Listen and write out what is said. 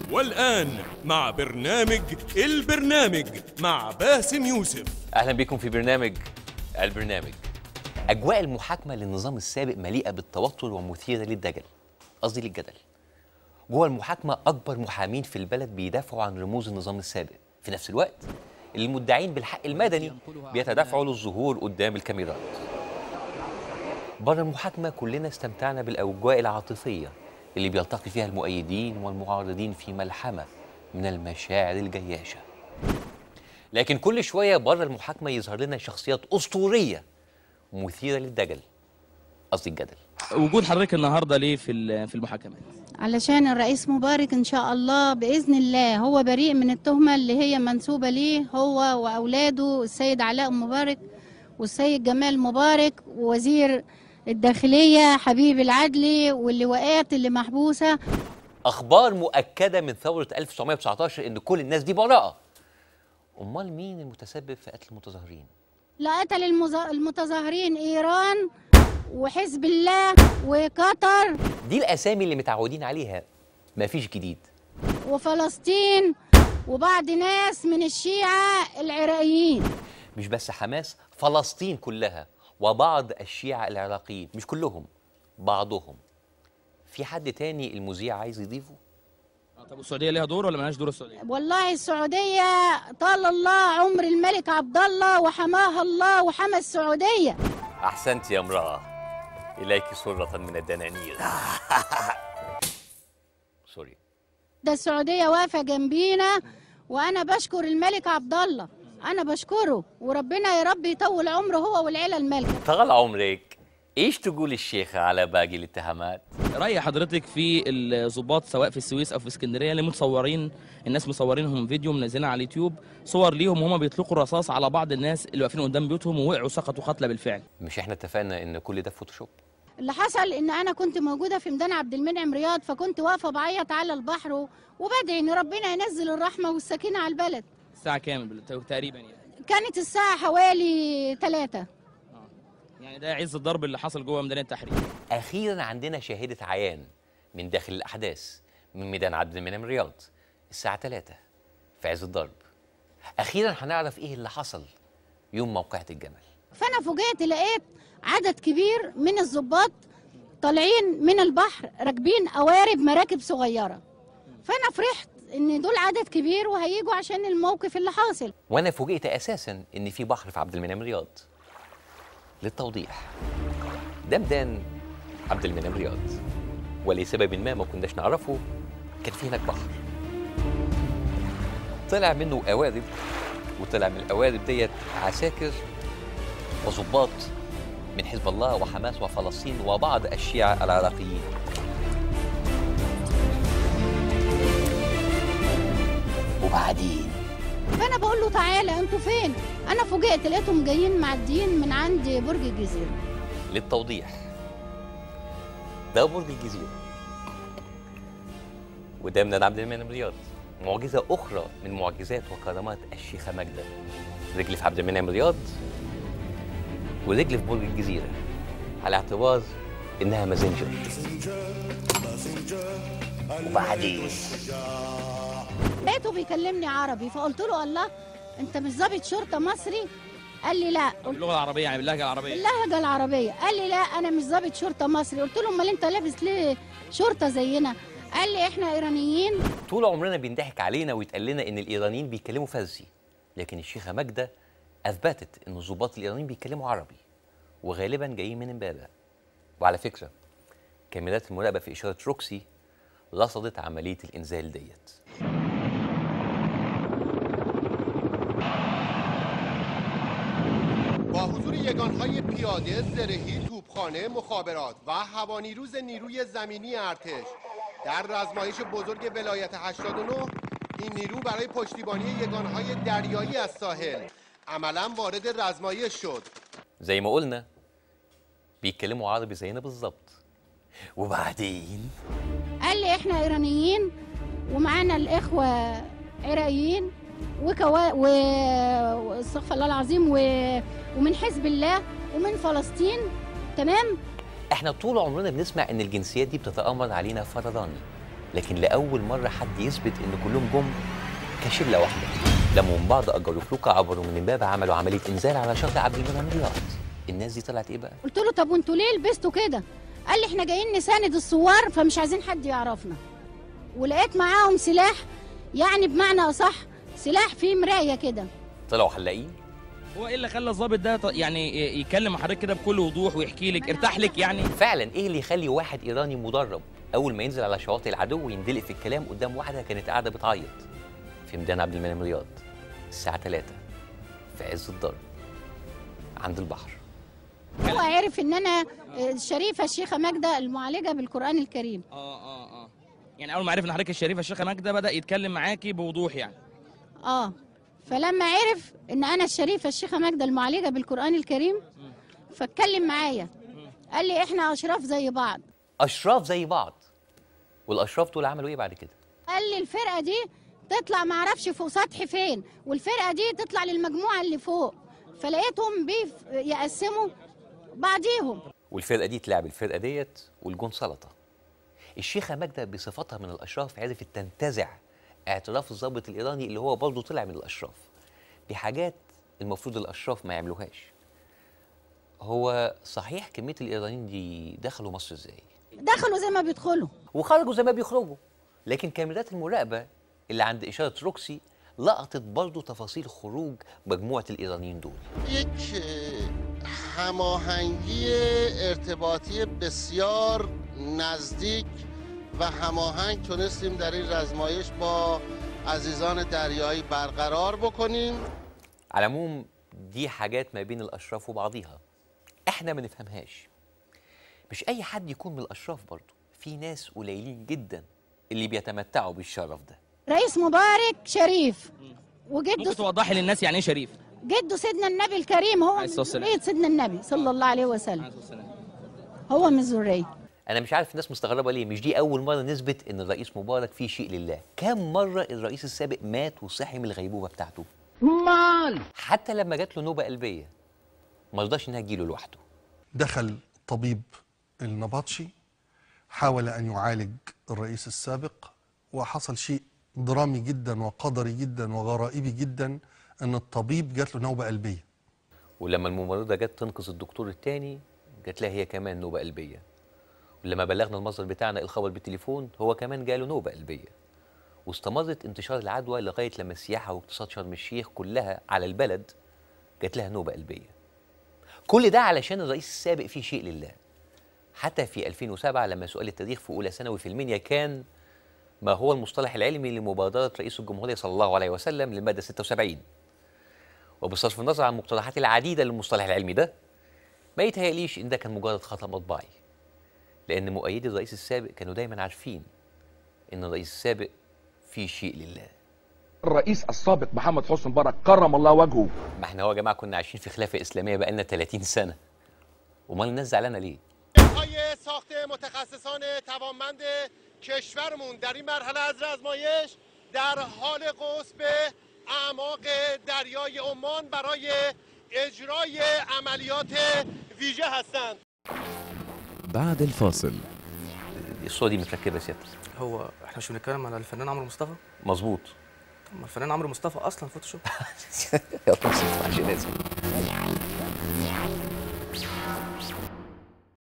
والآن مع برنامج البرنامج مع باسم يوسف اهلا بكم في برنامج البرنامج اجواء المحاكمه للنظام السابق مليئه بالتوتر ومثيره للدجل قصدي للجدل جوه المحاكمه اكبر محامين في البلد بيدافعوا عن رموز النظام السابق في نفس الوقت المدعين بالحق المدني بيتدافعوا للظهور قدام الكاميرات بره المحاكمه كلنا استمتعنا بالاجواء العاطفيه اللي بيلتقي فيها المؤيدين والمعارضين في ملحمه من المشاعر الجياشه لكن كل شويه بره المحاكمه يظهر لنا شخصيات اسطوريه مثيره للدجل قصدي الجدل وجود حضرتك النهارده ليه في ال- في المحاكمات؟ علشان الرئيس مبارك ان شاء الله باذن الله هو بريء من التهمه اللي هي منسوبه ليه هو واولاده السيد علاء مبارك والسيد جمال مبارك ووزير الداخليه حبيب العدلي واللواءات اللي محبوسه اخبار مؤكده من ثوره 1919 ان كل الناس دي براءه امال مين المتسبب في قتل المتظاهرين لا قتل المظا- المتظاهرين ايران وحزب الله وقطر دي الاسامي اللي متعودين عليها مفيش جديد وفلسطين وبعض ناس من الشيعه العراقيين مش بس حماس فلسطين كلها وبعض الشيعة العراقيين مش كلهم بعضهم في حد تاني المذيع عايز يضيفه آه، طب والسعوديه ليها دور ولا ملهاش دور السعوديه؟ والله السعودية طال الله عمر الملك عبد الله وحماها الله وحمى السعودية احسنت يا امراه اليك سره من الدنانير سوري ده السعودية واقفة جنبينا وأنا بشكر الملك عبد الله أنا بشكره وربنا يا رب يطول عمره هو والعيلة المالكة طال عمرك ايش تقول الشيخة على باقي الاتهامات راي حضرتك في الضباط سواء في السويس او في اسكندريه اللي متصورين الناس مصورينهم فيديو منزلينها على اليوتيوب صور ليهم وهم بيطلقوا الرصاص على بعض الناس اللي واقفين قدام بيوتهم ووقعوا سقطوا قتلى بالفعل مش احنا اتفقنا ان كل ده فوتوشوب اللي حصل إن أنا كنت موجودة في ميدان عبد المنعم رياض فكنت واقفة بعيط على البحر و- وبدعي إن ربنا ينزل الرحمة والسكينة على البلد الساعه كام بال- تقريبا يعني كانت الساعة حوالي ثلاثة يعني ده عز الضرب اللي حصل جوه ميدان التحرير اخيرا عندنا شاهده عيان من داخل الاحداث من ميدان عبد المنعم رياض الساعه 3 في عز الضرب اخيرا هنعرف ايه اللي حصل يوم موقعة الجمل فانا فوجئت لقيت عدد كبير من الضباط طالعين من البحر راكبين قوارب مراكب صغيره فانا فرحت ان دول عدد كبير وهيجوا عشان الموقف اللي حاصل وانا فوجئت اساسا ان في بحر في عبد المنعم رياض للتوضيح ده ميدان عبد المنعم رياض ولسبب ما ما كناش نعرفه كان في هناك بحر طلع منه قوارب وطلع من القوارب ديت عساكر وظباط من حزب الله وحماس وفلسطين وبعض الشيعة العراقيين وبعدين فانا بقول له تعالى انتوا فين انا فوجئت لقيتهم جايين معديين من عند برج الجزيره للتوضيح ده برج الجزيرة وده من عبد المنعم رياض معجزة أخرى من معجزات وكرامات الشيخة ماجدة رجل في عبد المنعم رياض ورجل في برج الجزيرة على اعتبار إنها مازنجر وبعدين لقيته بيكلمني عربي فقلت له الله انت مش ضابط شرطه مصري قال لي لا قلت باللغه العربيه يعني باللهجه العربيه باللهجه العربيه قال لي لا انا مش ضابط شرطه مصري قلت له امال انت لابس ليه شرطه زينا قال لي احنا ايرانيين طول عمرنا بينضحك علينا ويتقال لنا إن الإيرانيين بيتكلموا فارسي لكن الشيخة ماجدة أثبتت إن الضباط الإيرانيين بيتكلموا عربي وغالبا جايين من امبابة وعلى فكرة كاميرات المراقبة في إشارة روكسي رصدت عملية الإنزال ديت با حضور یگانهای پیاده، زرهی، توپخانه، مخابرات و هوانیروز نیروی زمینی ارتش در رزمایش بزرگ ولایت 89 این نیرو برای پشتیبانی یگانهای دریایی از ساحل عملا وارد رزمایش شد زي ما قلنا بيتكلموا عربي زينا بالظبط وبعدين قال لي احنا ايرانيين ومعانا الاخوه عراقيين وكوا و... واستغفر الله العظيم و... ومن حزب الله ومن فلسطين تمام احنا طول عمرنا بنسمع ان الجنسيات دي بتتامر علينا فرضا لكن لاول مره حد يثبت ان كلهم جم كشله واحده لموا من بعض اجروا فلوكه عبروا من امبابه عملوا عمليه انزال على شاطئ عبد المنعم رياض الناس دي طلعت ايه بقى قلت له طب وانتوا ليه لبستوا كده قال لي احنا جايين نساند الثوار فمش عايزين حد يعرفنا ولقيت معاهم سلاح يعني بمعنى اصح سلاح فيه مرايه كده طلعوا حلاقين هو ايه اللي خلى الضابط ده ط- يعني ي- يكلم مع حضرتك كده بكل وضوح ويحكي لك ارتاح لك يعني فعلا ايه اللي يخلي واحد ايراني مدرب اول ما ينزل على شواطئ العدو يندلق في الكلام قدام واحده كانت قاعده بتعيط في ميدان عبد المنعم رياض الساعه 3 في عز الضرب عند البحر هو عرف ان انا آه، الشريفه الشيخه ماجده المعالجه بالقران الكريم اه اه اه يعني اول ما عرف ان حضرتك الشريفه الشيخه ماجده بدا يتكلم معاكي بوضوح يعني اه فلما عرف ان انا الشريفه الشيخه ماجده المعالجه بالقران الكريم فاتكلم معايا قال لي احنا اشراف زي بعض اشراف زي بعض والاشراف دول عملوا ايه بعد كده قال لي الفرقه دي تطلع ما اعرفش فوق سطح فين والفرقه دي تطلع للمجموعه اللي فوق فلقيتهم بيف يقسموا بعضيهم والفرقه دي تلعب الفرقه ديت والجون سلطه الشيخه ماجده بصفتها من الاشراف عرفت تنتزع اعتراف الضابط الايراني اللي هو برضه طلع من الاشراف بحاجات المفروض الاشراف ما يعملوهاش هو صحيح كميه الايرانيين دي دخلوا مصر ازاي دخلوا زي ما بيدخلوا وخرجوا زي ما بيخرجوا لكن كاميرات المراقبه اللي عند اشاره روكسي لقطت برضه تفاصيل خروج مجموعه الايرانيين دول یک هماهنگی ارتباطی بسیار نزدیک و هماهنگ تونستیم در این رزمایش با عزیزان دریایی برقرار بکنیم على العموم دي حاجات ما بين الاشراف وبعضيها احنا ما نفهمهاش مش اي حد يكون من الاشراف برضه في ناس قليلين جدا اللي بيتمتعوا بالشرف ده رئيس مبارك شريف ممكن وجده توضحي للناس يعني ايه شريف جده سيدنا النبي الكريم هو عليه من الصلاة والسلام. ذريه سيدنا النبي صلى الله عليه وسلم هو من ذريه انا مش عارف الناس مستغربه ليه مش دي اول مره نثبت ان الرئيس مبارك فيه شيء لله كم مره الرئيس السابق مات وصحي من الغيبوبه بتاعته مال حتى لما جات له نوبه قلبيه ما رضاش انها تجيله لوحده دخل طبيب النبطشي حاول أن يعالج الرئيس السابق وحصل شيء درامي جدا وقدري جدا وغرائبي جدا أن الطبيب جات له نوبة قلبية ولما الممرضه جت تنقذ الدكتور التاني جات لها هي كمان نوبه قلبيه ولما بلغنا المصدر بتاعنا الخبر بالتليفون هو كمان جاله نوبه قلبيه واستمرت انتشار العدوى لغايه لما السياحه واقتصاد شرم الشيخ كلها على البلد جات لها نوبه قلبيه كل ده علشان الرئيس السابق فيه شيء لله حتى في 2007 لما سؤال التاريخ في اولى ثانوي في المنيا كان ما هو المصطلح العلمي لمبادره رئيس الجمهوريه صلى الله عليه وسلم للماده 76 وبصرف النظر عن المقترحات العديده للمصطلح العلمي ده ما يتهيأليش ان ده كان مجرد خطا مطبعي لان مؤيدي الرئيس السابق كانوا دايما عارفين ان الرئيس السابق فيه شيء لله الرئيس السابق محمد حسني مبارك كرم الله وجهه ما احنا هو يا جماعه كنا عايشين في خلافه اسلاميه بقالنا 30 سنه امال الناس زعلانه ليه های ساخت متخصصان توانمند کشورمون در این مرحله از رزمایش در حال غوص به اعماق دریای عمان برای اجرای عملیات ویژه هستند بعد الفاصل الصوره دي متركبه سيادتك هو احنا مش بنتكلم على الفنان عمرو مصطفى مظبوط طب ما الفنان عمرو مصطفى اصلا فوتوشوب يلا بس عشان لازم